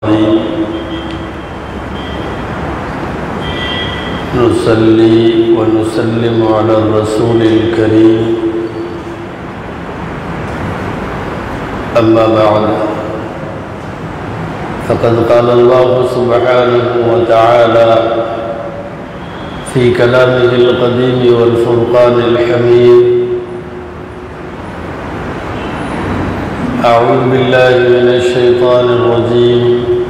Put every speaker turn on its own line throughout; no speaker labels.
نصلي ونسلم على الرسول الكريم أما بعد فقد قال الله سبحانه وتعالى في كلامه القديم والفرقان الحميد أعوذ بالله من الشيطان الرجيم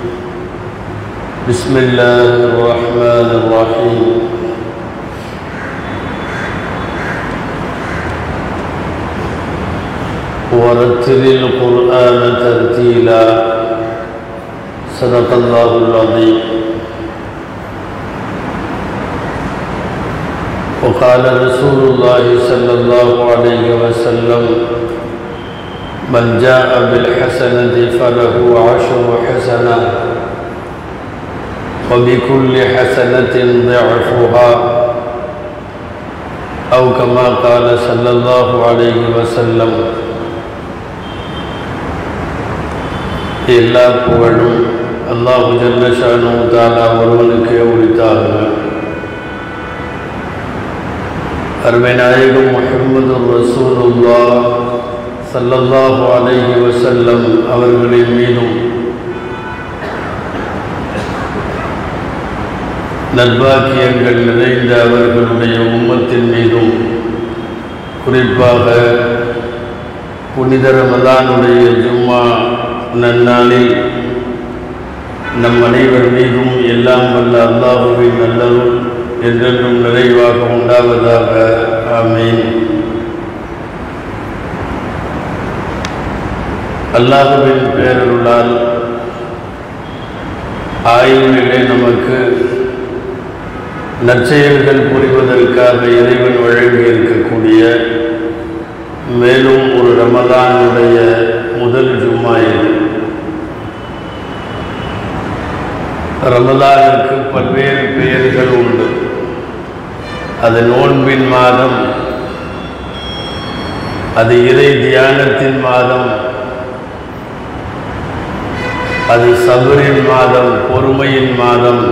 بسم الله الرحمن الرحيم ورتل القرآن ترتيلا صدق الله العظيم وقال رسول الله صلى الله عليه وسلم من جاء بالحسنة فله عشر حسنات وبكل حسنة ضعفها أو كما قال صلى الله عليه وسلم எல்லா புகழும் அல்லாஹு ஜல்லஷானு தாலா ஒருவனுக்கே உரித்தாகுங்க அருமை நாயகம் முஹம்மது ரசூலுல்லா சல்லல்லாஹு அலைஹி வசல்லம் அவர்களின் மீதும் நல்பாக்கியங்கள் நிறைந்த அவர்களுடைய உம்மத்தின் மீதும் குறிப்பாக புனித ரமலானுடைய ஜும்மா நன்னாளில் நம் அனைவர் மீதும் எல்லாம் வல்ல அல்லாஹுவின் நல்லருள் என்றென்றும் நிறைவாக உண்டாவதாக ஆமீன் அல்லாஹுவின் பேரருளால் ஆய்விலே நமக்கு நற்செயல்கள் புரிவதற்காக இறைவன் வழங்கி இருக்கக்கூடிய மேலும் ஒரு ரமதானுடைய முதல் ஜும்மா இது ரமதானுக்கு பல்வேறு பெயர்கள் உண்டு அது நோன்பின் மாதம் அது இறை தியானத்தின் மாதம் அது சபரின் மாதம் பொறுமையின் மாதம்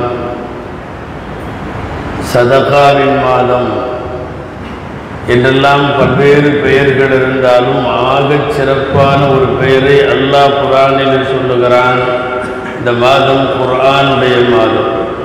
சதகாவின் மாதம் என்றெல்லாம் பல்வேறு பெயர்கள் இருந்தாலும் ஆகச் சிறப்பான ஒரு பெயரை அல்லாஹ் குரானில் சொல்லுகிறான் இந்த மாதம் குர்ஆனுடைய மாதம்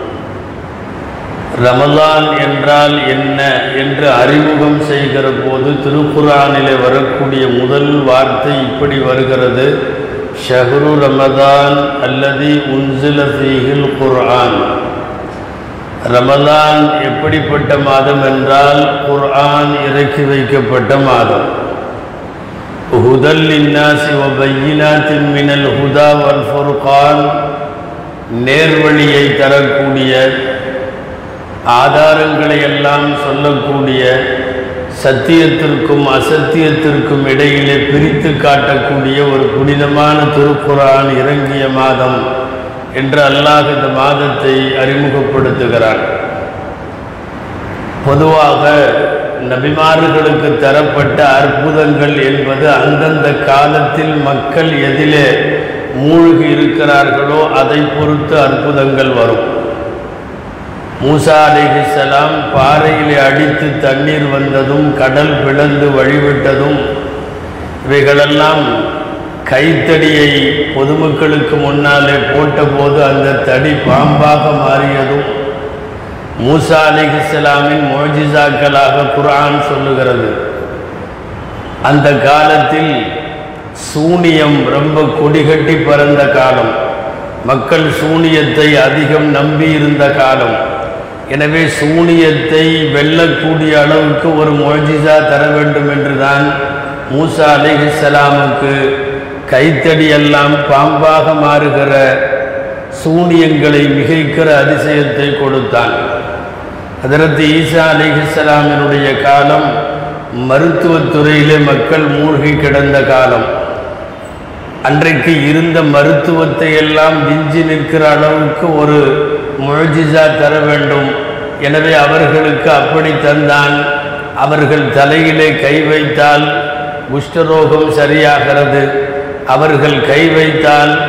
ரமலான் என்றால் என்ன என்று அறிமுகம் செய்கிற போது திருக்குறானிலே வரக்கூடிய முதல் வார்த்தை இப்படி வருகிறது ஷஹ்ரு ரமதான் அல்லது உன்சில ஃபீஹில் குர்ஆன் ரமலான் எப்படிப்பட்ட மாதம் என்றால் குர்ஆன் இறக்கி வைக்கப்பட்ட மாதம் ஹுதல் இன்னாசி வபையினாத்தின் மினல் ஹுதா வல் ஃபுர்கான் நேர்வழியை தரக்கூடிய ஆதாரங்களை எல்லாம் சொல்லக்கூடிய சத்தியத்திற்கும் அசத்தியத்திற்கும் இடையிலே பிரித்து காட்டக்கூடிய ஒரு புனிதமான திருக்குரான் இறங்கிய மாதம் என்று அல்லாஹ் இந்த மாதத்தை அறிமுகப்படுத்துகிறான் பொதுவாக நபிமார்களுக்கு தரப்பட்ட அற்புதங்கள் என்பது அந்தந்த காலத்தில் மக்கள் எதிலே மூழ்கி இருக்கிறார்களோ அதை பொறுத்து அற்புதங்கள் வரும் மூசா அலிஹிசலாம் பாறையிலே அடித்து தண்ணீர் வந்ததும் கடல் பிளந்து வழிவிட்டதும் இவைகளெல்லாம் கைத்தடியை பொதுமக்களுக்கு முன்னாலே போட்டபோது அந்த தடி பாம்பாக மாறியதும் மூசா அலிஹிஸ்லாமின் மோஜிசாக்களாக குரான் சொல்லுகிறது அந்த காலத்தில் சூனியம் ரொம்ப கொடிகட்டி பறந்த காலம் மக்கள் சூனியத்தை அதிகம் நம்பி இருந்த காலம் எனவே சூனியத்தை வெல்லக்கூடிய அளவுக்கு ஒரு மொழிஜா தர வேண்டும் என்றுதான் மூசா அலிஹிஸ்லாமுக்கு கைத்தடி எல்லாம் பாம்பாக மாறுகிற சூனியங்களை மிகைக்கிற அதிசயத்தை கொடுத்தான் அதற்கு ஈசா அலிஹிஸ்லாமினுடைய காலம் மருத்துவத்துறையிலே மக்கள் மூழ்கி கிடந்த காலம் அன்றைக்கு இருந்த மருத்துவத்தை எல்லாம் விஞ்சி நிற்கிற அளவுக்கு ஒரு முழஜிசா தர வேண்டும் எனவே அவர்களுக்கு அப்படி தந்தான் அவர்கள் தலையிலே கை வைத்தால் குஷ்டரோகம் சரியாகிறது அவர்கள் கை வைத்தால்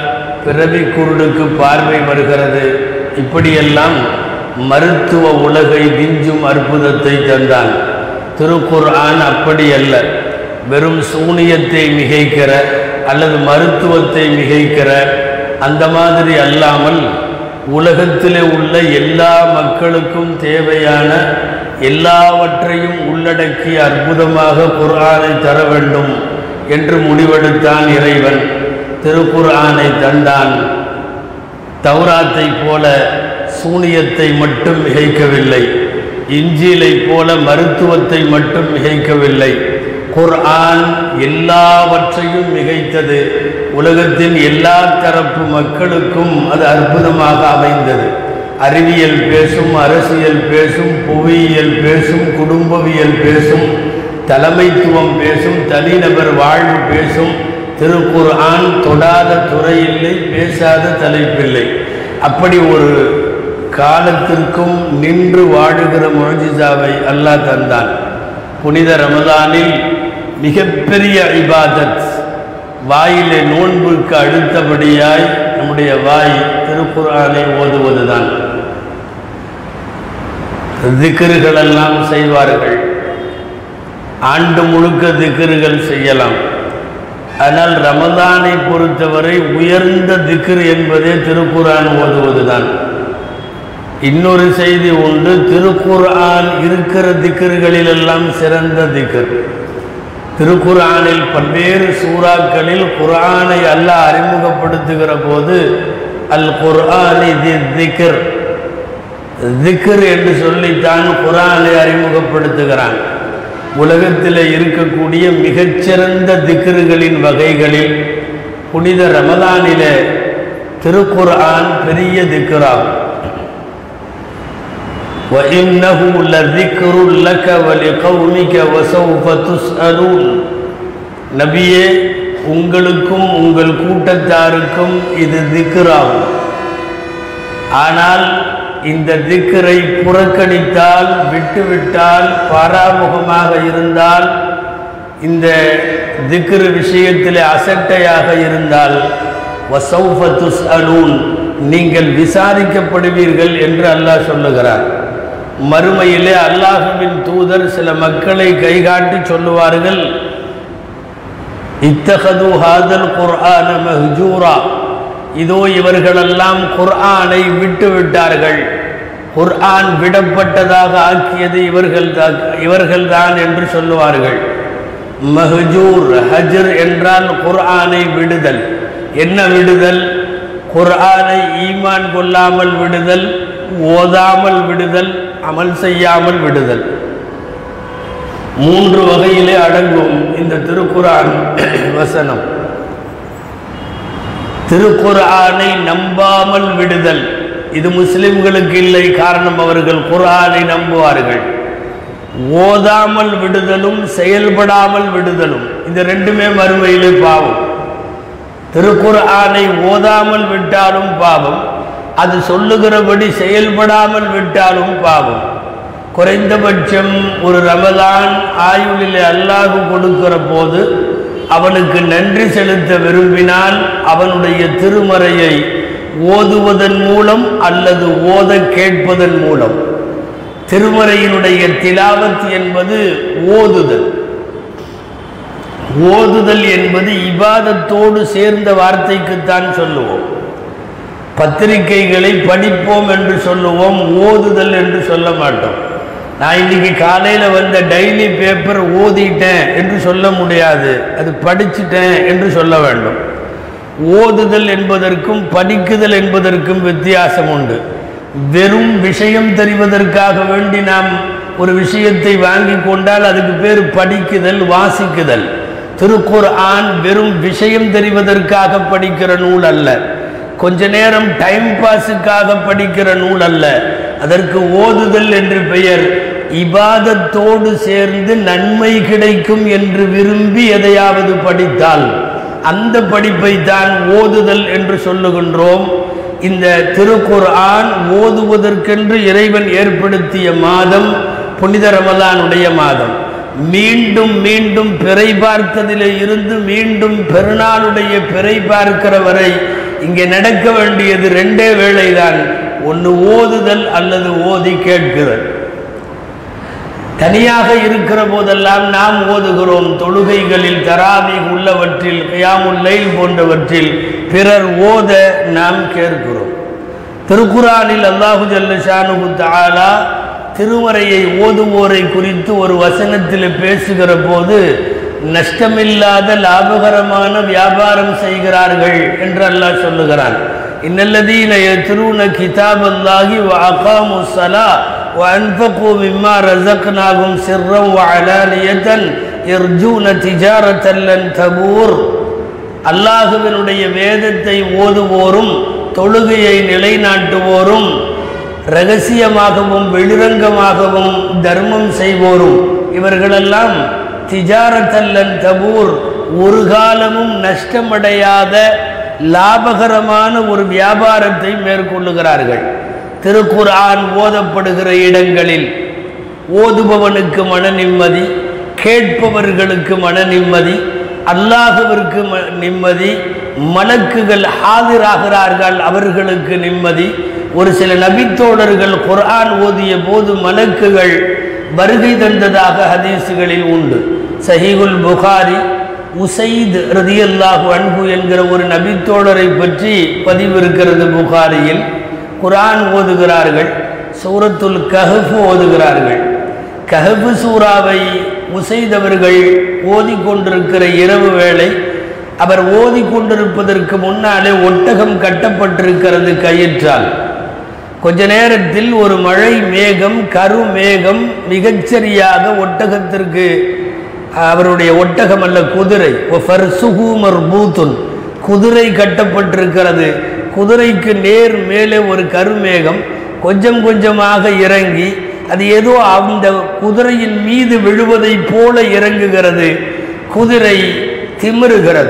பிறவி குருடுக்கு பார்வை வருகிறது இப்படியெல்லாம் மருத்துவ உலகை விஞ்சும் அற்புதத்தை தந்தான் திருக்குர்ஆன் அப்படி அல்ல வெறும் சூனியத்தை மிகைக்கிற அல்லது மருத்துவத்தை மிகைக்கிற அந்த மாதிரி அல்லாமல் உலகத்திலே உள்ள எல்லா மக்களுக்கும் தேவையான எல்லாவற்றையும் உள்ளடக்கிய அற்புதமாக குர்ஆனை தர வேண்டும் என்று முடிவெடுத்தான் இறைவன் திருக்குர்ஆனை தந்தான் தௌராத்தை போல சூனியத்தை மட்டும் மிகைக்கவில்லை இஞ்சிலை போல மருத்துவத்தை மட்டும் மிகைக்கவில்லை குர்ஆன் எல்லாவற்றையும் மிகைத்தது உலகத்தின் எல்லா தரப்பு மக்களுக்கும் அது அற்புதமாக அமைந்தது அறிவியல் பேசும் அரசியல் பேசும் புவியியல் பேசும் குடும்பவியல் பேசும் தலைமைத்துவம் பேசும் தனிநபர் வாழ்வு பேசும் திருக்குர்ஆன் தொடாத துறையில்லை பேசாத தலைப்பில்லை அப்படி ஒரு காலத்திற்கும் நின்று வாழுகிற முழஜிசாவை அல்லாஹ் தந்தான் புனித ரமதானில் மிகப்பெரிய இபாதத் வாயிலே நோன்புக்கு அடுத்தபடியாய் நம்முடைய வாய் திருக்குர்ஆனை ஓதுவதுதான் திக்ருகளெல்லாம் செய்வார்கள் ஆண்டு முழுக்க திக்ருகள் செய்யலாம் ஆனால் ரமதானை பொறுத்தவரை உயர்ந்த திக்ரு என்பதே திருக்குர்ஆன் ஓதுவதுதான் இன்னொரு செய்தி உண்டு திருக்குர்ஆன் இருக்கிற திக்ருகளிலெல்லாம் சிறந்த திக்ர் திருக்குர்ஆனில் பல்வேறு சூறாக்களில் குர்ஆனை அல்லாஹ் அறிமுகப்படுத்துகிற போது அல் குர்ஆனி தி திக்ர் திக்ர் என்று சொல்லித்தான் குர்ஆனை அறிமுகப்படுத்துகிறான் உலகத்தில் இருக்கக்கூடிய மிகச்சிறந்த திக்ருகளின் வகைகளில் புனித ரமதானிலே திருக்குர்ஆன் பெரிய திக்ராகும் وإنه لذكر لك ولقومك وسوف تسألون நபியே உங்களுக்கும் உங்கள் கூட்டத்தாருக்கும் இது திக்ராகும் ஆனால் இந்த திக்கரை புறக்கணித்தால் விட்டுவிட்டால் பாராமுகமாக இருந்தால் இந்த திக்ரு விஷயத்திலே அசட்டையாக இருந்தால் வசௌஃபத்துஸ் அலூன் நீங்கள் விசாரிக்கப்படுவீர்கள் என்று அல்லாஹ் சொல்லுகிறார் மறுமையிலே அல்லாஹுவின் தூதர் சில மக்களை கைகாட்டி சொல்லுவார்கள் இத்தகது ஹாதல் குர்ஆன மஹ்ஜூரா இதோ இவர்களெல்லாம் குர்ஆனை விட்டு விட்டார்கள் குர்ஆன் விடப்பட்டதாக ஆக்கியது இவர்கள் இவர்கள்தான் என்று சொல்லுவார்கள் மஹஜூர் ஹஜர் என்றால் குர்ஆனை விடுதல் என்ன விடுதல் குர்ஆனை ஈமான் கொள்ளாமல் விடுதல் ஓதாமல் விடுதல் அமல் செய்யாமல் விடுதல் மூன்று வகையிலே அடங்கும் இந்த திருக்குர்ஆன் வசனம் திருக்குர்ஆனை நம்பாமல் விடுதல் இது முஸ்லிம்களுக்கு இல்லை காரணம் அவர்கள் குர்ஆனை நம்புவார்கள் ஓதாமல் விடுதலும் செயல்படாமல் விடுதலும் இந்த ரெண்டுமே மறுமையிலே பாவம் திருக்குர்ஆனை ஓதாமல் விட்டாலும் பாவம் அது சொல்லுகிறபடி செயல்படாமல் விட்டாலும் பாவம் குறைந்தபட்சம் ஒரு ரமதான் ஆயுளிலே அல்லாஹு கொடுக்கிற போது அவனுக்கு நன்றி செலுத்த விரும்பினால் அவனுடைய திருமறையை ஓதுவதன் மூலம் அல்லது ஓத கேட்பதன் மூலம் திருமறையினுடைய திலாவத் என்பது ஓதுதல் ஓதுதல் என்பது இபாதத்தோடு சேர்ந்த வார்த்தைக்குத்தான் சொல்லுவோம் பத்திரிகைகளை படிப்போம் என்று சொல்லுவோம் ஓதுதல் என்று சொல்ல மாட்டோம் நான் இன்னைக்கு காலையில் வந்த டெய்லி பேப்பர் ஓதிட்டேன் என்று சொல்ல முடியாது அது படிச்சுட்டேன் என்று சொல்ல வேண்டும் ஓதுதல் என்பதற்கும் படிக்குதல் என்பதற்கும் வித்தியாசம் உண்டு வெறும் விஷயம் தெரிவதற்காக வேண்டி நாம் ஒரு விஷயத்தை வாங்கி கொண்டால் அதுக்கு பேர் படிக்குதல் வாசிக்குதல் திருக்குர் ஆண் வெறும் விஷயம் தெரிவதற்காக படிக்கிற நூல் அல்ல கொஞ்ச நேரம் டைம் பாஸுக்காக படிக்கிற நூல் அல்ல அதற்கு ஓதுதல் என்று பெயர் இபாதத்தோடு சேர்ந்து நன்மை கிடைக்கும் என்று விரும்பி எதையாவது படித்தால் அந்த படிப்பை தான் ஓதுதல் என்று சொல்லுகின்றோம் இந்த திருக்குர்ஆன் ஓதுவதற்கென்று இறைவன் ஏற்படுத்திய மாதம் புனித ரமலானுடைய மாதம் மீண்டும் மீண்டும் பிறை பார்த்ததிலே இருந்து மீண்டும் பெருநாளுடைய பிறை பார்க்கிற வரை இங்கே நடக்க வேண்டியது ரெண்டே வேளைதான் ஒன்று ஓதுதல் அல்லது ஓதி கேட்குதல் தனியாக இருக்கிற போதெல்லாம் நாம் ஓதுகிறோம் தொழுகைகளில் தராவி உள்ளவற்றில் கயாமுல்லைல் போன்றவற்றில் பிறர் ஓத நாம் கேட்கிறோம் திருக்குறானில் அல்லாஹு ஜல்லஷானு தாலா திருமறையை ஓதுவோரை குறித்து ஒரு வசனத்தில் பேசுகிற போது நஷ்டமில்லாத லாபகரமான வியாபாரம் செய்கிறார்கள் என்று அல்லாஹ் சொல்லுகிறான் இன்னல்லதீன யத்ரூன கிதாப் அல்லாஹி வ அகாமு ஸலா வ அன்ஃபகு மிம்மா ரஸக்னாஹும் சிர்ரன் வ அலானியத்தன் யர்ஜூன திஜாரத்தன் லன் தபூர் அல்லாஹுவினுடைய வேதத்தை ஓதுவோரும் தொழுகையை நிலைநாட்டுவோரும் ரகசியமாகவும் வெளிரங்கமாகவும் தர்மம் செய்வோரும் இவர்களெல்லாம் திஜாரத்தல்லன் தபூர் ஒரு காலமும் நஷ்டமடையாத லாபகரமான ஒரு வியாபாரத்தை மேற்கொள்ளுகிறார்கள் திருக்குர்ஆன் ஓதப்படுகிற இடங்களில் ஓதுபவனுக்கு மன நிம்மதி கேட்பவர்களுக்கு மன நிம்மதி அல்லாஹுவிற்கு ம- நிம்மதி மலக்குகள் ஆஜராகிறார்கள் அவர்களுக்கு நிம்மதி ஒரு சில நபித்தோழர்கள் குர்ஆன் ஓதிய போது மலக்குகள் வருகை தந்ததாக ஹதீஸுகளில் உண்டு சஹீகுல் புகாரி உசைத் ரதியல்லாஹு அன்ஹு என்கிற ஒரு நபித்தோழரை பற்றி பதிவு இருக்கிறது புகாரியில் குர்ஆன் ஓதுகிறார்கள் சூரத்துல் கஹஃப் ஓதுகிறார்கள் கஹஃப் சூராவை உசைதவர்கள் ஓதிக்கொண்டிருக்கிற இரவு வேளை அவர் ஓதிக்கொண்டிருப்பதற்கு முன்னாலே ஒட்டகம் கட்டப்பட்டிருக்கிறது கயிற்றால் கொஞ்ச நேரத்தில் ஒரு மழை மேகம் கரு மேகம் மிகச்சரியாக ஒட்டகத்திற்கு அவருடைய ஒட்டகம் அல்ல குதிரை பூத்துன் குதிரை கட்டப்பட்டிருக்கிறது குதிரைக்கு நேர் மேலே ஒரு கருமேகம் கொஞ்சம் கொஞ்சமாக இறங்கி அது ஏதோ அந்த குதிரையின் மீது விழுவதைப் போல இறங்குகிறது குதிரை திமிருகிறது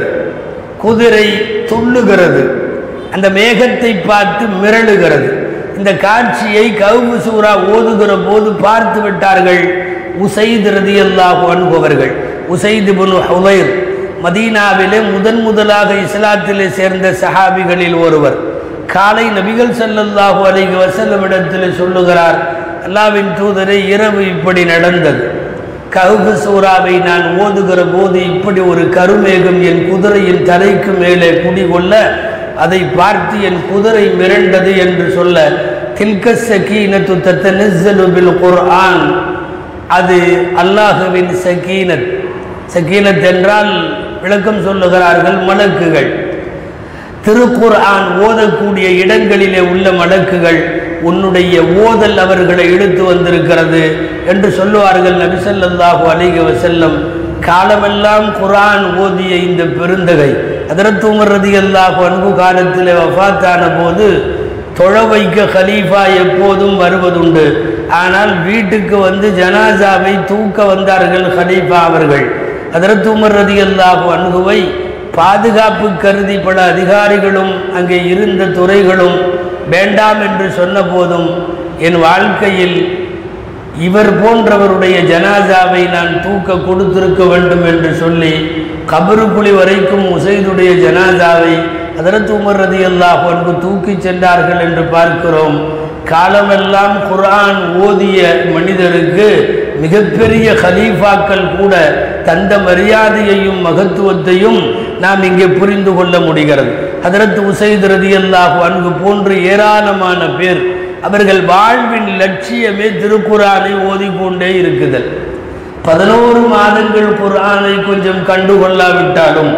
குதிரை துள்ளுகிறது அந்த மேகத்தை பார்த்து மிரளுகிறது இந்த காட்சியை கவுபு சூரா ஓதுகிற போது பார்த்து விட்டார்கள் உசைத் ரதியல்லாஹு அனுபவர்கள் உசைத் இப்னு ஹுதைர் மதீனாவிலே முதன் முதலாக இஸ்லாத்திலே சேர்ந்த சஹாபிகளில் ஒருவர் காலை நபிகள் ஸல்லல்லாஹு அலைஹி வஸல்லம் இடத்தில் சொல்லுகிறார் அல்லாவின் தூதரை இரவு இப்படி நடந்தது கஹ்ஃப் சூராவை நான் ஓதுகிற போது இப்படி ஒரு கருமேகம் என் குதிரையின் தலைக்கு மேலே குடிகொள்ள அதை பார்த்து என் குதிரை மிரண்டது என்று சொல்ல தில்க சகீனத்து தத்தனஸ்ஸலு பில் குர்ஆன் அது அல்லாஹுவின் சகீனத் சகீனத் என்றால் விளக்கம் சொல்லுகிறார்கள் மலக்குகள் திருக்குர்ஆன் ஓதக்கூடிய இடங்களிலே உள்ள மலக்குகள் உன்னுடைய ஓதல் அவர்களை இழுத்து வந்திருக்கிறது என்று சொல்லுவார்கள் நபிசல்லாஹு அலைஹி வஸல்லம் காலமெல்லாம் குர்ஆன் ஓதிய இந்த பெருந்தகை அதரத்து உமர் ரதியல்லாஹு அன்பு காலத்திலே வஃபாத்தான போது தொழ வைக்க கலீஃபா எப்போதும் வருவதுண்டு ஆனால் வீட்டுக்கு வந்து ஜனாசாவை தூக்க வந்தார்கள் கலீஃபா அவர்கள் அதரத்து உமர் ரதியல்லாஹு அன்குவை பாதுகாப்பு கருதி பல அதிகாரிகளும் அங்கே இருந்த துறைகளும் வேண்டாம் என்று சொன்ன போதும் என் வாழ்க்கையில் இவர் போன்றவருடைய ஜனாசாவை நான் தூக்க கொடுத்திருக்க வேண்டும் என்று சொல்லி கபருக்குழி வரைக்கும் உசைதுடைய ஜனாசாவை அதரத்து உமர் ரதி அல்லாஹ் அன்பு தூக்கி சென்றார்கள் என்று பார்க்கிறோம் காலமெல்லாம் குர்ஆன் ஓதிய மனிதருக்கு மிகப்பெரிய கலீஃபாக்கள் கூட தந்த மரியாதையையும் மகத்துவத்தையும் நாம் இங்கே புரிந்து கொள்ள முடிகிறது ஹதரத் உசைத் ரதியல்லாஹு அன்கு போன்று ஏராளமான பேர் அவர்கள் வாழ்வின் லட்சியமே திருக்குரானை ஓதிக்கொண்டே இருக்குதல் பதினோரு மாதங்கள் குர்ஆனை கொஞ்சம் கண்டுகொள்ளாவிட்டாலும்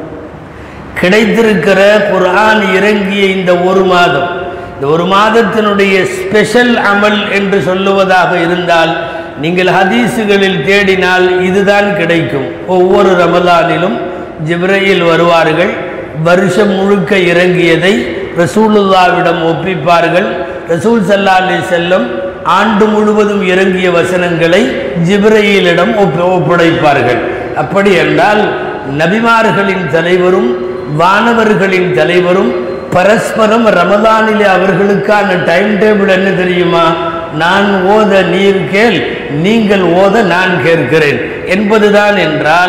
கிடைத்திருக்கிற குர்ஆன் இறங்கிய இந்த ஒரு மாதம் இந்த ஒரு மாதத்தினுடைய ஸ்பெஷல் அமல் என்று சொல்லுவதாக இருந்தால் நீங்கள் ஹதீஸுகளில் தேடினால் இதுதான் கிடைக்கும் ஒவ்வொரு ரமலானிலும் ஜிப்ரையில் வருவார்கள் வருஷம் முழுக்க இறங்கியதை ரசூலுல்லாவிடம் ஒப்பிப்பார்கள் ரசூல் சல்லா அலி செல்லம் ஆண்டு முழுவதும் இறங்கிய வசனங்களை ஜிப்ரையிலிடம் ஒப்ப ஒப்படைப்பார்கள் அப்படி என்றால் நபிமார்களின் தலைவரும் வானவர்களின் தலைவரும் பரஸ்பரம் ரமதானிலே அவர்களுக்கான டைம் டேபிள் என்ன தெரியுமா நான் ஓத நீர் கேள் நீங்கள் ஓத நான் கேட்கிறேன் என்பதுதான் என்றால்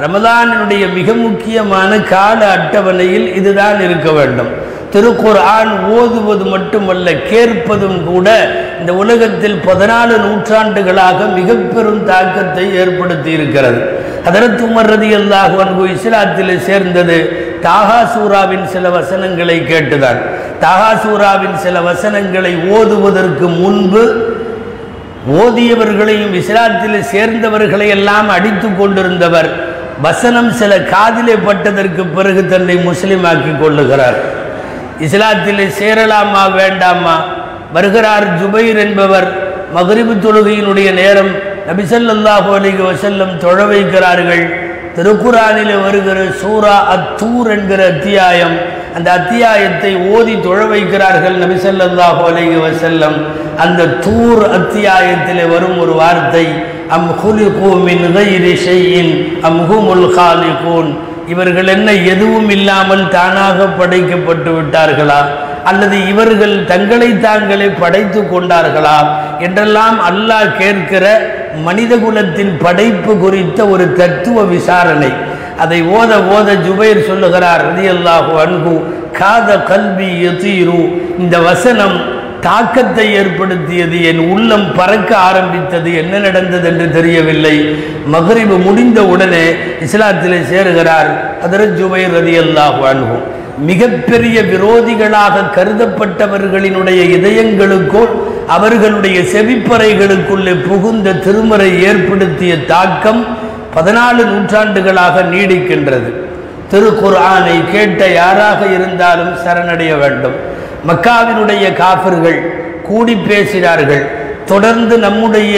ரமதானினுடைய மிக முக்கியமான கால அட்டவணையில் இதுதான் இருக்க வேண்டும் திருக்குர்ஆன் ஓதுவது மட்டுமல்ல கேட்பதும் கூட இந்த உலகத்தில் பதினாலு நூற்றாண்டுகளாக மிக பெரும் தாக்கத்தை ஏற்படுத்தி இருக்கிறது அதற்கு உமர் ரதி அல்லாஹ் அன்பு இஸ்லாத்தில் சேர்ந்தது தாகா சூராவின் சில வசனங்களை கேட்டுதான் தாகா சூராவின் சில வசனங்களை ஓதுவதற்கு முன்பு ஓதியவர்களையும் இஸ்லாத்தில் சேர்ந்தவர்களை எல்லாம் அடித்து கொண்டிருந்தவர் வசனம் சில காதிலே பட்டதற்கு பிறகு தன்னை முஸ்லிமாக்கி கொள்ளுகிறார் இஸ்லாத்தில் சேரலாமா வேண்டாமா வருகிறார் ஜுபைர் என்பவர் மகரிபு தொழுகையினுடைய நேரம் நபிசல்லாஹு அலைஹி வஸல்லம் தொழ வைக்கிறார்கள் திருக்குறானிலே வருகிற சூரா அத்தூர் என்கிற அத்தியாயம் அந்த அத்தியாயத்தை ஓதி தொழ வைக்கிறார்கள் நபிசல்லாஹு அலைஹி வஸல்லம் அந்த தூர் அத்தியாயத்திலே வரும் ஒரு வார்த்தை அம் ஹுலிகு மின் கைரி ஷைஇன் அம் ஹுமுல் காலிகூன் இவர்கள் என்ன எதுவும் இல்லாமல் தானாக படைக்கப்பட்டு விட்டார்களா அல்லது இவர்கள் தங்களை தாங்களே படைத்து கொண்டார்களா என்றெல்லாம் அல்லாஹ் கேட்கிற மனித குலத்தின் படைப்பு குறித்த ஒரு தத்துவ விசாரணை அதை ஓத ஓத ஜுபைர் சொல்லுகிறார் ரதியல்லாஹு அன்ஹு காத கல்வி யதீரு இந்த வசனம் தாக்கத்தை ஏற்படுத்தியது என் உள்ளம் பறக்க ஆரம்பித்தது என்ன நடந்தது என்று தெரியவில்லை மகரிபு முடிந்த உடனே இஸ்லாத்திலே சேருகிறார் அதரத் ஜுபைர் ரதியல்லாஹு அன்ஹு மிகப்பெரிய விரோதிகளாக கருதப்பட்டவர்களினுடைய இதயங்களுக்குள் அவர்களுடைய செவிப்பறைகளுக்குள்ளே புகுந்த திருமறை ஏற்படுத்திய தாக்கம் பதினாலு நூற்றாண்டுகளாக நீடிக்கின்றது திருக்குர்ஆனை கேட்ட யாராக இருந்தாலும் சரணடைய வேண்டும் மக்காவினுடைய காஃபிர்கள் கூடி பேசினார்கள் தொடர்ந்து நம்முடைய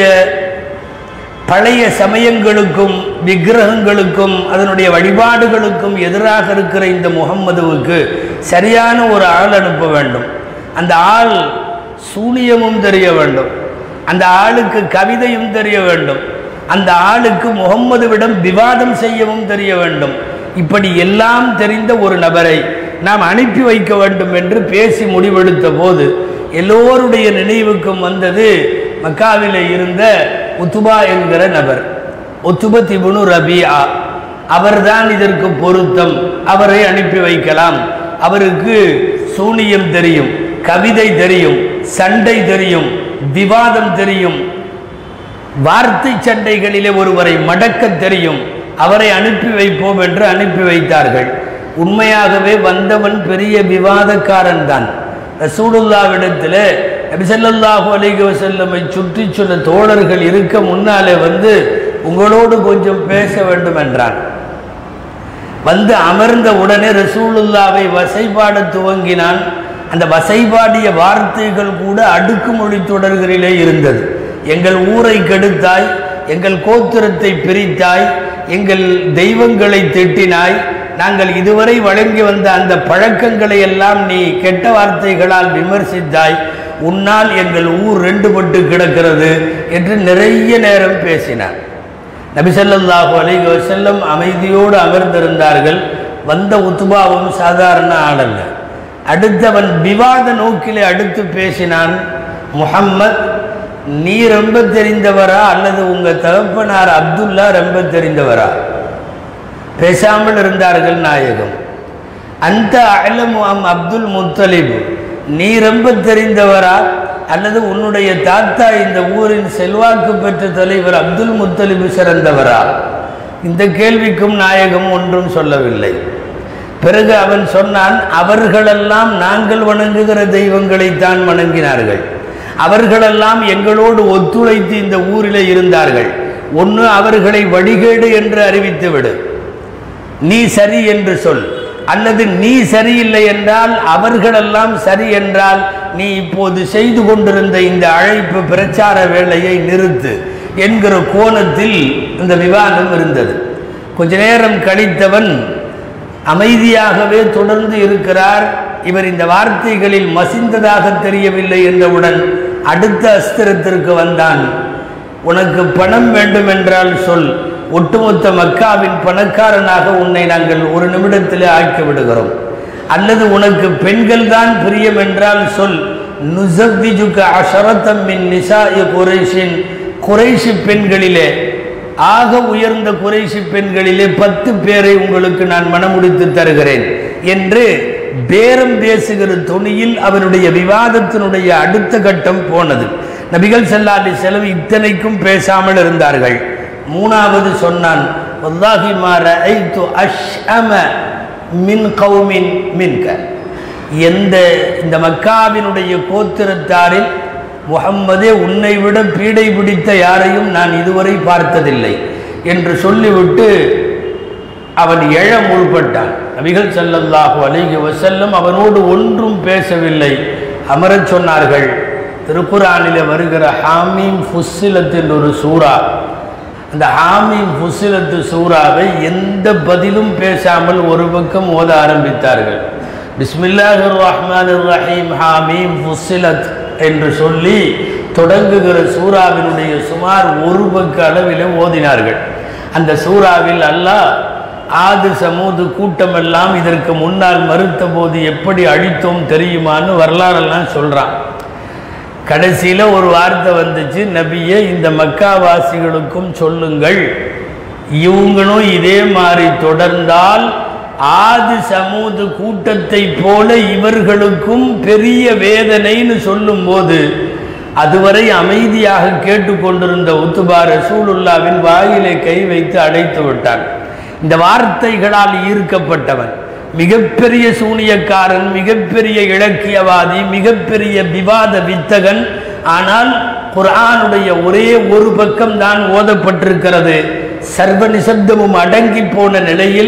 பழைய சமயங்களுக்கும் விக்கிரகங்களுக்கும் அதனுடைய வழிபாடுகளுக்கும் எதிராக இருக்கிற இந்த முகம்மதுவுக்கு சரியான ஒரு ஆள் அனுப்ப வேண்டும் அந்த ஆள் சூனியமும் தெரிய வேண்டும் அந்த ஆளுக்கு கவிதையும் தெரிய வேண்டும் அந்த ஆளுக்கு முகம்மதுவிடம் விவாதம் செய்யவும் தெரிய வேண்டும் இப்படி எல்லாம் தெரிந்த ஒரு நபரை நாம் அனுப்பி வைக்க வேண்டும் என்று பேசி முடிவெடுத்த போது எல்லோருடைய நினைவுக்கும் வந்தது மக்காவிலே இருந்த உத்துபா என்கிற நபர் உத்துப திபுனு ரபியா அவர்தான் இதற்கு பொருத்தம் அவரை அனுப்பி வைக்கலாம் அவருக்கு சூனியம் தெரியும் கவிதை தெரியும் சண்டை தெரியும் விவாதம் தெரியும் வார்த்தை சண்டைகளிலே ஒருவரை மடக்க தெரியும் அவரை அனுப்பி வைப்போம் என்று அனுப்பி வைத்தார்கள் உண்மையாகவே வந்தவன் பெரிய விவாதக்காரன் தான் ரசூலுல்லாவிடத்தில் நபிசல்லாஹு அலைஹி வஸல்லமை சுற்றி சொன்ன தோழர்கள் இருக்க முன்னாலே வந்து உங்களோடு கொஞ்சம் பேச வேண்டும் என்றான் வந்து அமர்ந்த உடனே ரசூலுல்லாவை வசைபாட துவங்கினான் அந்த வசைபாடிய வார்த்தைகள் கூட அடுக்குமொழி தொடர்களிலே இருந்தது எங்கள் ஊரை கெடுத்தாய் எங்கள் கோத்திரத்தை பிரித்தாய் எங்கள் தெய்வங்களை திட்டினாய் நாங்கள் இதுவரை வழங்கி வந்த அந்த பழக்கங்களை எல்லாம் நீ கெட்ட வார்த்தைகளால் விமர்சித்தாய் உன்னால் எங்கள் ஊர் ரெண்டு பட்டு கிடக்கிறது என்று நிறைய நேரம் பேசினார் நபிசல்லாஹு அலைஹி வஸல்லம் அமைதியோடு அமர்ந்திருந்தார்கள் வந்த உத்துபாவும் சாதாரண ஆளல்ல அடுத்தவன் விவாத நோக்கிலே அடுத்து பேசினான் முஹம்மத் நீ ரொம்ப தெரிந்தவரா அல்லது உங்க தகப்பனார் அப்துல்லா ரொம்ப தெரிந்தவரா பேசாமல் இருந்தார்கள் நாயகம் அந்த அலமு அம் அப்துல் முத்தலிப் நீ ரொம்ப தெரிந்தவரா அல்லது உன்னுடைய தாத்தா இந்த ஊரின் செல்வாக்கு பெற்ற தலைவர் அப்துல் முத்தலிப் சிறந்தவரா இந்த கேள்விக்கும் நாயகம் ஒன்றும் சொல்லவில்லை பிறகு அவன் சொன்னான் அவர்களெல்லாம் நாங்கள் வணங்குகிற தெய்வங்களைத்தான் வணங்கினார்கள் அவர்களெல்லாம் எங்களோடு ஒத்துழைத்து இந்த ஊரிலே இருந்தார்கள் ஒன்று அவர்களை வழிகேடு என்று அறிவித்து விடு நீ சரி என்று சொல் அல்லது நீ சரியில்லை என்றால் அவர்களெல்லாம் சரி என்றால் நீ இப்போது செய்து கொண்டிருந்த இந்த அழைப்பு பிரச்சார வேலையை நிறுத்து என்கிற கோணத்தில் இந்த விவாதம் இருந்தது கொஞ்ச நேரம் கழித்தவன் அமைதியாகவே தொடர்ந்து இருக்கிறார் இவர் இந்த வார்த்தைகளில் மசிந்ததாக தெரியவில்லை என்றவுடன் அடுத்த அஸ்திரத்திற்கு வந்தான் உனக்கு பணம் வேண்டுமென்றால் சொல் ஒட்டுமொத்த மக்காவின் பணக்காரனாக உன்னை நாங்கள் ஒரு நிமிடத்தில் ஆக்கி விடுகிறோம் அல்லது உனக்கு பெண்கள் தான் பிரியம் என்றால் சொல் நுசப்திஜுக்க அஷரத்தம் மின் நிசா குறைஷின் குறைஷி பெண்களிலே ஆக உயர்ந்த குறைசி பெண்களிலே பத்து பேரை உங்களுக்கு நான் மனமுடித்து தருகிறேன் என்று பேரம் பேசுகிற துணியில் அவருடைய விவாதத்தினுடைய அடுத்த கட்டம் போனது நபிகள் ஸல்லல்லாஹு அலைஹி செலவு இத்தனைக்கும் பேசாமல் இருந்தார்கள் மூணாவது சொன்னான் வல்லாஹி மா ரஅய்து அஷ்அம மின் கௌமின் மின்க எந்த இந்த மக்காவினுடைய கோத்திரத்தாரில் முகம்மதே உன்னை விட பீடை பிடித்த யாரையும் நான் இதுவரை பார்த்ததில்லை என்று சொல்லிவிட்டு அவன் எழ முற்பட்டான் நபிகள் ஸல்லல்லாஹு அலைஹி வஸல்லம் அவனோடு ஒன்றும் பேசவில்லை அமரச் சொன்னார்கள் திருக்குறானிலே வருகிற ஹாமீம் ஃபுஸ்ஸிலத் என்ற ஒரு சூரா அந்த ஹாமீம் ஃபுஸ்ஸிலத்து சூறாவை எந்த பதிலும் பேசாமல் ஒரு பக்கம் ஓத ஆரம்பித்தார்கள் பிஸ்மில்லாஹிர் ரஹ்மானிர் ரஹீம் ஹாமீம் ஃபுஸ்ஸிலத் என்று சொல்லி தொடங்குகிற சூறாவினுடைய சுமார் ஒரு பக்க அளவிலே ஓதினார்கள் அந்த சூறாவில் அல்லாஹ் ஆது சமூது கூட்டமெல்லாம் இதற்கு முன்னால் மறுத்த போது எப்படி அழித்தோம் தெரியுமான்னு வரலாறெல்லாம் சொல்றான் கடைசியில் ஒரு வார்த்தை வந்துச்சு நபியே இந்த மக்காவாசிகளுக்கும் சொல்லுங்கள் இவங்களும் இதே மாதிரி தொடர்ந்தால் ஆது சமூது கூட்டத்தை போல இவர்களுக்கும் பெரிய வேதனைன்னு சொல்லும்போது அதுவரை அமைதியாக கேட்டுக்கொண்டிருந்த உத்துபா ரசூலுல்லாவின் வாயிலை கை வைத்து அடைத்து விட்டான் இந்த வார்த்தைகளால் ஈர்க்கப்பட்டவன் மிகப்பெரிய சூனியக்காரன் மிகப்பெரிய இலக்கியவாதி மிகப்பெரிய விவாத வித்தகன் ஆனால் குர்ஆனுடைய ஒரே ஒரு பக்கம் தான் ஓதப்பட்டிருக்கிறது சர்வ நிசப்தமும் அடங்கி போன நிலையில்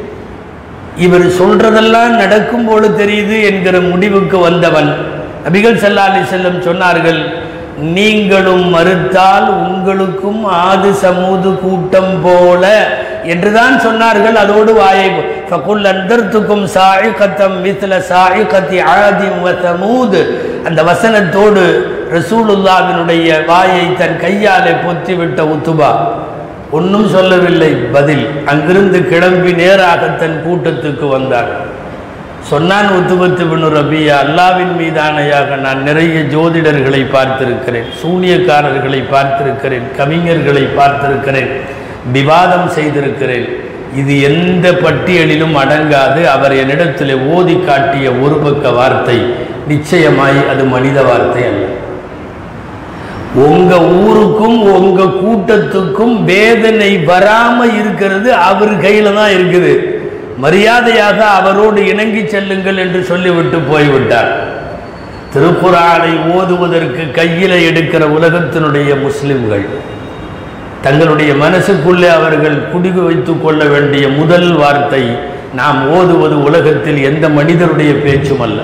இவர் சொல்றதெல்லாம் நடக்கும் போல தெரியுது என்கிற முடிவுக்கு வந்தவன் நபிகள் ஸல்லல்லாஹு அலைஹி செல்லம் சொன்னார்கள் நீங்களும் மறுத்தால் உங்களுக்கும் ஆது சமூது கூட்டம் போல என்றுதான் சொன்னார்கள் அதோடு வாயை ஃபகுல் அந்தர்த்துக்கும் சாயிகத்தம் மித்ல சாயிகத்தி ஆதிம் வ சமூது அந்த வசனத்தோடு ரசூலுல்லாவினுடைய வாயை தன் கையாலே பொத்திவிட்ட உத்துபா ஒன்றும் சொல்லவில்லை பதில் அங்கிருந்து கிளம்பி நேராக தன் கூட்டத்துக்கு வந்தார் சொன்னான் உத்துபத்து பின் ரபியா அல்லாவின் மீதானையாக நான் நிறைய ஜோதிடர்களை பார்த்திருக்கிறேன் சூனியக்காரர்களை பார்த்திருக்கிறேன் கவிஞர்களை பார்த்திருக்கிறேன் விவாதம் செய்திருக்கிறேன் இது எந்த பட்டியலிலும் அடங்காது அவர் என்னிடத்தில் ஓதி காட்டிய ஒரு பக்க வார்த்தை நிச்சயமாய் அது மனித வார்த்தை அல்ல உங்க ஊருக்கும் உங்க கூட்டத்துக்கும் வேதனை வராம இருக்கிறது அவர் கையில தான் இருக்குது மரியாதையாக அவரோடு இணங்கி செல்லுங்கள் என்று சொல்லிவிட்டு போய்விட்டார் திருக்குறானை ஓதுவதற்கு கையில எடுக்கிற உலகத்தினுடைய முஸ்லிம்கள் தங்களுடைய மனசுக்குள்ளே அவர்கள் குடிகு வைத்துக் கொள்ள வேண்டிய முதல் வார்த்தை நாம் ஓதுவது உலகத்தில் எந்த மனிதருடைய பேச்சும் அல்ல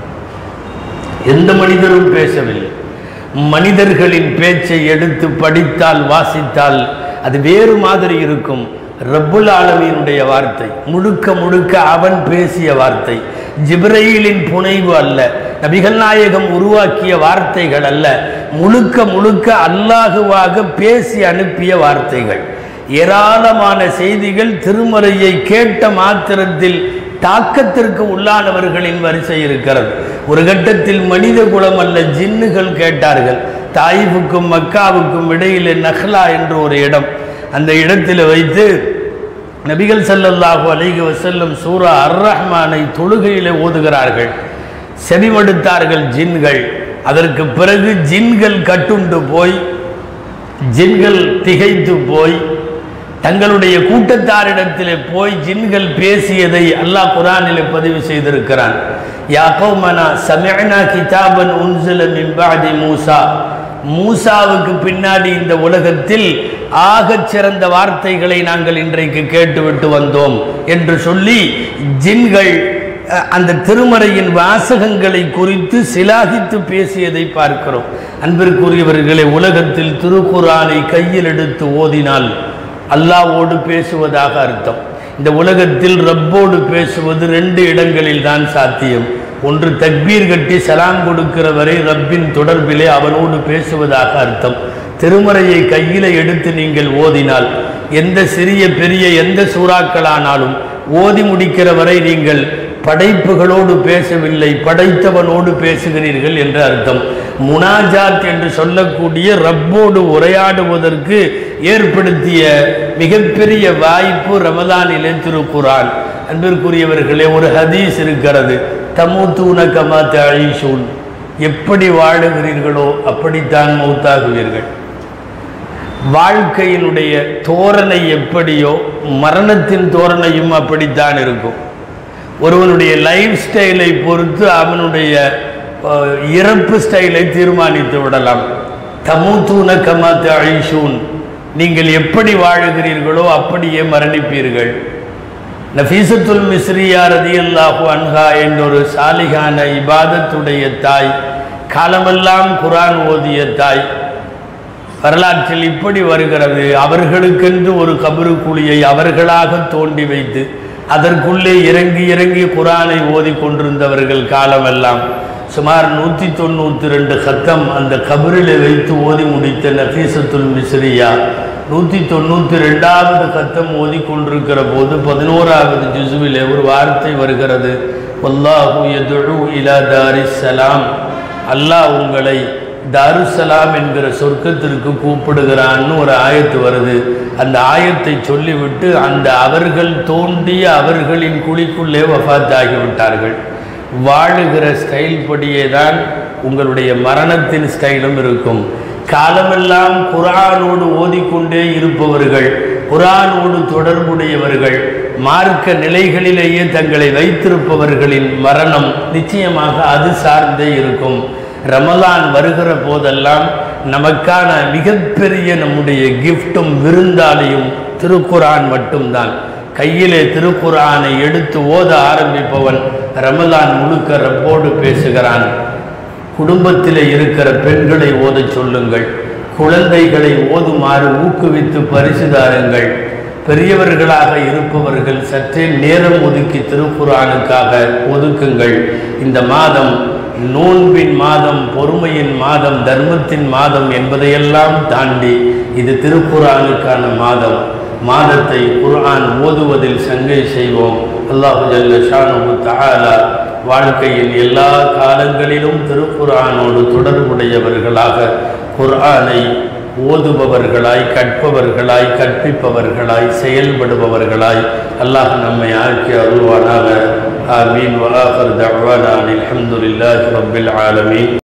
எந்த மனிதரும் பேசவில்லை மனிதர்களின் பேச்சை எடுத்து படித்தால் வாசித்தால் அது வேறு மாதிரி இருக்கும் ரப்புல் ஆலமீனுடைய வார்த்தை முழுக்க முழுக்க அவன் பேசிய வார்த்தை ஜிப்ரையிலின் புனைவு அல்ல நபிகள் நாயகம் உருவாக்கிய வார்த்தைகள் அல்ல முழுக்க முழுக்க அல்லாஹுவாக பேசி அனுப்பிய வார்த்தைகள் ஏராளமான செய்திகள் திருமறையை கேட்ட மாத்திரத்தில் தாக்கத்திற்கு உள்ளானவர்களின் வரிசை இருக்கிறது ஒரு கட்டத்தில் மனித குலம் அல்ல ஜின்னுகள் கேட்டார்கள் தாயிஃபுக்கும் மக்காவுக்கும் இடையிலே நஹ்லா என்று ஒரு இடம் அந்த இடத்தில் வைத்து நபிகள் ஸல்லல்லாஹு அலைஹி வஸல்லம் சூரா அர் ரஹ்மானை தொழுகையிலே ஓதுகிறார்கள் செவிமடுத்தார்கள் ஜின்கள் அதற்கு பிறகு ஜின்கள் கட்டுண்டு போய் ஜின்கள் திகைத்து போய் தங்களுடைய கூட்டத்தாரிடத்திலே போய் ஜின்கள் பேசியதை அல்லாஹ் குரானிலே பதிவு செய்திருக்கிறான் யா கௌமனா சமிஅனா கிதாபன் உன்சில மின் பஅதி மூசா மூசாவுக்கு பின்னாடி இந்த உலகத்தில் ஆகச் சிறந்த வார்த்தைகளை நாங்கள் இன்றைக்கு கேட்டுவிட்டு வந்தோம் என்று சொல்லி ஜின்கள் அஹ், அந்த திருமறையின் வாசகங்களை குறித்து சிலாகித்து பேசியதை பார்க்கிறோம் அன்பிற்குரியவர்களே உலகத்தில் திருக்குரானை கையில் எடுத்து ஓதினால் அல்லாவோடு பேசுவதாக அர்த்தம் இந்த உலகத்தில் ரப்போடு பேசுவது ரெண்டு இடங்களில் தான் சாத்தியம் ஒன்று தக்பீர் கட்டி சலாம் கொடுக்கிற வரை ரப்பின் தொடர்பிலே அவனோடு பேசுவதாக அர்த்தம் திருமறையை கையில எடுத்து நீங்கள் ஓதினால் எந்த சிறிய பெரிய எந்த சூறாக்களானாலும் ஓதி முடிக்கிற வரை நீங்கள் படைப்புகளோடு பேசவில்லை படைத்தவனோடு பேசுகிறீர்கள் என்று அர்த்தம் முனாஜாத் என்று சொல்லக்கூடிய ரப்போடு உரையாடுவதற்கு ஏற்படுத்திய மிகப்பெரிய வாய்ப்பு ரமதானிலே திருக்குரான் அன்பிற்குரியவர்களே ஒரு ஹதீஸ் இருக்கிறது தமுத்தூன கமா தழீஷூன் எப்படி வாழுகிறீர்களோ அப்படித்தான் மௌத்தாகுவீர்கள் வாழ்க்கையினுடைய தோரணை எப்படியோ மரணத்தின் தோரணையும் அப்படித்தான் இருக்கும் ஒருவனுடைய லைஃப் ஸ்டைலை பொறுத்து அவனுடைய அஹ், இறப்பு ஸ்டைலை தீர்மானித்து விடலாம் தமுத்தூன கமாத்து அழிஷூன் நீங்கள் எப்படி வாழுகிறீர்களோ அப்படியே மரணிப்பீர்கள் நஃபீசத்துல் மிஸ்ரியா ரதியல்லாஹு அன்ஹா என்றொரு சாலிகான இபாதத்துடைய தாய் காலமெல்லாம் குரான் ஓதிய தாய் வரலாற்றில் இப்படி வருகிறது அவர்களுக்கென்று ஒரு கபரு குழியை அவர்களாக தோண்டி வைத்து அதற்குள்ளே இறங்கி இறங்கி குரானை ஓதி கொண்டிருந்தவர்கள் காலமெல்லாம் சுமார் நூற்றி தொண்ணூற்றி ரெண்டு கத்தம் அந்த கபரில் வைத்து ஓதி முடித்த நஃபீசத்துல் மிஸ்ரியா நூற்றி தொண்ணூற்றி ரெண்டாவது கத்தம் ஓதி கொண்டிருக்கிற போது பதினோராவது ஜுசுவிலே ஒரு வார்த்தை வருகிறது வல்லாஹு யதுஉ இலா தாரிஸ் சலாம் அல்லாஹ் உங்களை தாருசலாம் என்கிற சொர்க்கத்திற்கு கூப்பிடுகிறான்னு ஒரு ஆயத்து வருது அந்த ஆயத்தை சொல்லிவிட்டு அந்த அவர்கள் தோண்டிய அவர்களின் குழிக்குள்ளே வஃபாத்தாகிவிட்டார்கள் வாழுகிற ஸ்டைல் படியே தான் உங்களுடைய மரணத்தின் ஸ்டைலும் இருக்கும் காலமெல்லாம் குரானோடு ஓதிக்கொண்டே இருப்பவர்கள் குரானோடு தொடர்புடையவர்கள் மார்க்க நிலைகளிலேயே தங்களை வைத்திருப்பவர்களின் மரணம் நிச்சயமாக அது சார்ந்தே இருக்கும் ரமலான் வருகிற போதெல்லாம் நமக்கான மிகப்பெரிய நம்முடைய கிஃப்டும் விருந்தாளியும் திருக்குரான் மட்டும்தான் கையிலே திருக்குரானை எடுத்து ஓத ஆரம்பிப்பவன் ரமலான் முழுக்க ரப்போடு பேசுகிறான் குடும்பத்திலே இருக்கிற பெண்களை ஓதச் சொல்லுங்கள் குழந்தைகளை ஓதுமாறு ஊக்குவித்து பரிசு தாருங்கள் பெரியவர்களாக இருப்பவர்கள் சற்றே நேரம் ஒதுக்கி திருக்குரானுக்காக ஒதுக்குங்கள் இந்த மாதம் நோன்பின் மாதம் பொறுமையின் மாதம் தர்மத்தின் மாதம் என்பதையெல்லாம் தாண்டி இது திருக்குரானுக்கான மாதம் மாதத்தை குர்ஆன் ஓதுவதில் சங்கை செய்வோம் அல்லாஹு ஜல்ல ஷானு தஆலா வாழ்க்கையின் எல்லா காலங்களிலும் திருக்குர்ஆனோடு தொடர்புடையவர்களாக குர்ஆனை ஓதுபவர்களாய் கற்பவர்களாய் கற்பிப்பவர்களாய் செயல்படுபவர்களாய் அல்லாஹ் நம்மை ஆக்கி அருள்வானாக ஆமீன் வலாஹர் தஅவானா அல்ஹம்துலில்லாஹி ரப்பில் ஆலமீன்